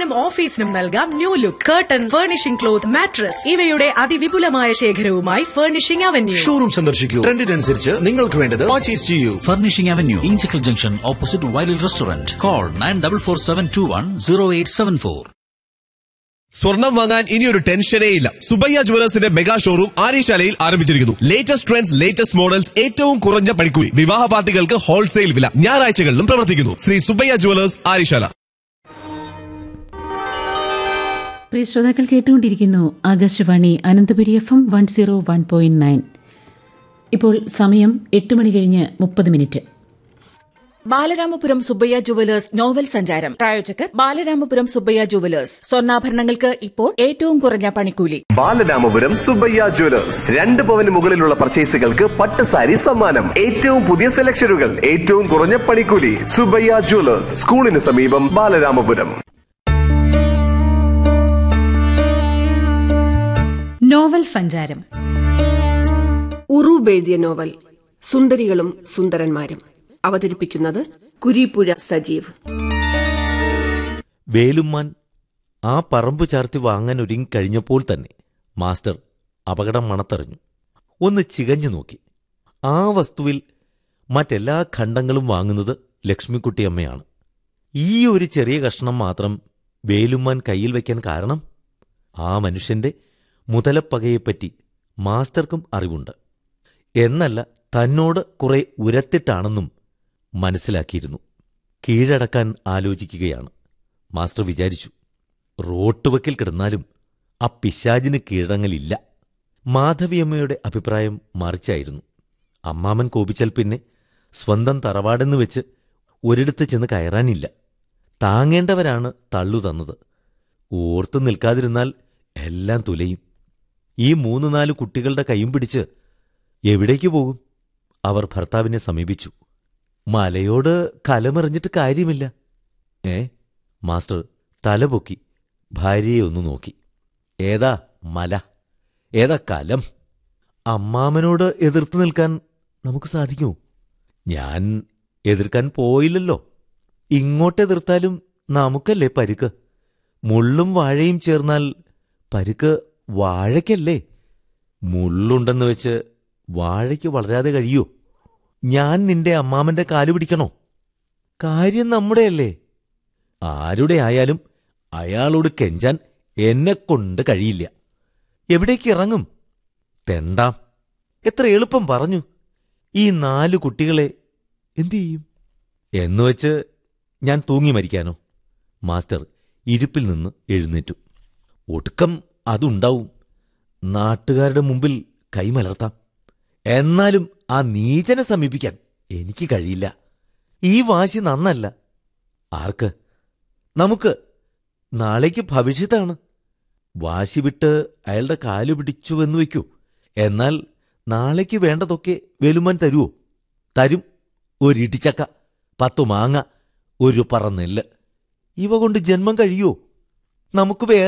വീടിനും ഓഫീസിനും നൽകാം new look curtain furnishing cloth mattress ഇവയുടെ അതിവിപുലമായ ശേഖരവുമായി ഫർണിഷിംഗ് അവന്യൂ ഷോറൂം സന്ദർശിക്കൂ ട്രെൻഡിനനുസരിച്ച് നിങ്ങൾക്ക് വേണ്ടത് പർച്ചേസ് ചെയ്യൂ Furnishing Avenue, Inchicle Junction, opposite Wiley Restaurant. Call 9447210874. സ്വർണം വാങ്ങാൻ ഇനിയൊരു ടെൻഷനേ ഇല്ല സുബയ്യ ജുവലേഴ്സിന്റെ മെഗാ ഷോറൂം ആര്യശാലയിൽ ആരംഭിച്ചിരിക്കുന്നു ലേറ്റസ്റ്റ് ട്രെൻഡ്സ് ലേറ്റസ്റ്റ് മോഡൽസ് ഏറ്റവും കുറഞ്ഞ പണിക്കൂലി വിവാഹ പാർട്ടികൾക്ക് ഹോൾസെയിൽ വില ഞായറാഴ്ചകളിലും പ്രവർത്തിക്കുന്നു ശ്രീ സുബയ്യ ജുവലേഴ്സ് ആര്യശാല പ്രിയ ശ്രോതാക്കൾ കേട്ടുകൊണ്ടിരിക്കുന്നു Akashvani Ananthapuri F M one zero one point nine ഇപ്പോൾ സമയം എട്ട് മണി കഴിഞ്ഞ് മുപ്പത് minute Balaramapuram Subbaiah jewellers novel സഞ്ചാരം പ്രായോജകർ ബാലരാമപുരം സുബ്ബയ്യ ജുവലേഴ്സ് സ്വർണ്ണാഭരണങ്ങൾക്ക് ഇപ്പോൾ ഏറ്റവും കുറഞ്ഞ പണിക്കൂലി ബാലരാമപുരം സുബയ്യ ജ്വല്ലേഴ്സ് രണ്ട് പവന് മുകളിലുള്ള പർച്ചേസുകൾക്ക് പട്ട് സാരി സമ്മാനം ഏറ്റവും പുതിയ സെലക്ഷനുകൾ ഏറ്റവും കുറഞ്ഞ പണിക്കൂലി സുബയ്യ ജ്വല്ലേഴ്സ് സ്കൂളിന് സമീപം ബാലരാമപുരം നോവൽ സഞ്ചാരം ഉറൂബ് എഴുതിയ നോവൽ സുന്ദരികളും സുന്ദരന്മാരും അവതരിപ്പിക്കുന്നത് കുരീപ്പുഴ സജീവ് വേലുമ്മാൻ ആ പറമ്പ് ചാർത്തി വാങ്ങാൻ ഒരുങ്ങിക്കഴിഞ്ഞപ്പോൾ തന്നെ മാസ്റ്റർ അപകടം മണത്തറിഞ്ഞു ഒന്ന് ചികഞ്ഞു നോക്കി ആ വസ്തുവിൽ മറ്റെല്ലാ ഖണ്ഡങ്ങളും വാങ്ങുന്നത് ലക്ഷ്മിക്കുട്ടിയമ്മയാണ് ഈ ഒരു ചെറിയ കഷ്ണം മാത്രം വേലുമ്മാൻ കയ്യിൽ വയ്ക്കാൻ കാരണം ആ മനുഷ്യന്റെ മുതലപ്പകയെപ്പറ്റി മാസ്റ്റർക്കും അറിവുണ്ട് എന്നല്ല തന്നോട് കുറെ ഉരത്തിട്ടാണെന്നും മനസ്സിലാക്കിയിരുന്നു കീഴടക്കാൻ ആലോചിക്കുകയാണ് മാസ്റ്റർ വിചാരിച്ചു റോട്ടുവക്കിൽ കിടന്നാലും ആ പിശാചിന് കീഴടങ്ങലില്ല മാധവിയമ്മയുടെ അഭിപ്രായം മറിച്ചായിരുന്നു അമ്മാമൻ കോപിച്ചാൽ പിന്നെ സ്വന്തം തറവാടെന്ന് വെച്ച് ഒരിടത്ത് ചെന്ന് കയറാനില്ല താങ്ങേണ്ടവരാണ് തള്ളു തന്നത് ഓർത്തു നിൽക്കാതിരുന്നാൽ എല്ലാം തുലയും ഈ മൂന്ന് നാല് കുട്ടികളുടെ കൈയും പിടിച്ച് എവിടേക്ക് പോകും അവർ ഭർത്താവിനെ സമീപിച്ചു മലയോട് കലമെറിഞ്ഞിട്ട് കാര്യമില്ല ഏ മാസ്റ്റർ തലപൊക്കി ഭാര്യയെ ഒന്ന് നോക്കി ഏതാ മല ഏതാ കലം അമ്മാമനോട് എതിർത്ത് നിൽക്കാൻ നമുക്ക് സാധിക്കുമോ ഞാൻ എതിർക്കാൻ പോയില്ലല്ലോ ഇങ്ങോട്ടെതിർത്താലും നമുക്കല്ലേ പരുക്ക് മുള്ളും വാഴയും ചേർന്നാൽ പരുക്ക് വാഴയ്ക്കല്ലേ മുള്ളുണ്ടെന്ന് വെച്ച് വാഴയ്ക്ക് വളരാതെ കഴിയോ ഞാൻ നിന്റെ അമ്മാമന്റെ കാല് പിടിക്കണോ കാര്യം നമ്മുടെയല്ലേ ആരുടെ ആയാലും അയാളോട് കെഞ്ചാൻ എന്നെക്കൊണ്ട് കഴിയില്ല എവിടേക്ക് ഇറങ്ങും തെണ്ടാം എത്ര എളുപ്പം പറഞ്ഞു ഈ നാലു കുട്ടികളെ എന്തു ചെയ്യും എന്നുവെച്ച് ഞാൻ തൂങ്ങി മരിക്കാനോ മാസ്റ്റർ ഇരിപ്പിൽ നിന്ന് എഴുന്നേറ്റു ഒടുക്കം അതുണ്ടാവും നാട്ടുകാരുടെ മുമ്പിൽ കൈമലർത്താം എന്നാലും ആ നീചനെ സമീപിക്കാൻ എനിക്ക് കഴിയില്ല ഈ വാശി നന്നല്ല ആർക്ക് നമുക്ക് നാളേക്ക് ഭവിഷ്യത്താണ് വാശി വിട്ട് അയാളുടെ കാല് പിടിച്ചുവെന്ന് വയ്ക്കൂ എന്നാൽ നാളേക്ക് വേണ്ടതൊക്കെ വെലുമാൻ തരുവോ തരും ഒരിടിച്ചക്ക പത്തു മാങ്ങ ഒരു പറ നെല്ല് ഇവ കൊണ്ട് ജന്മം കഴിയോ നമുക്ക് വേറെ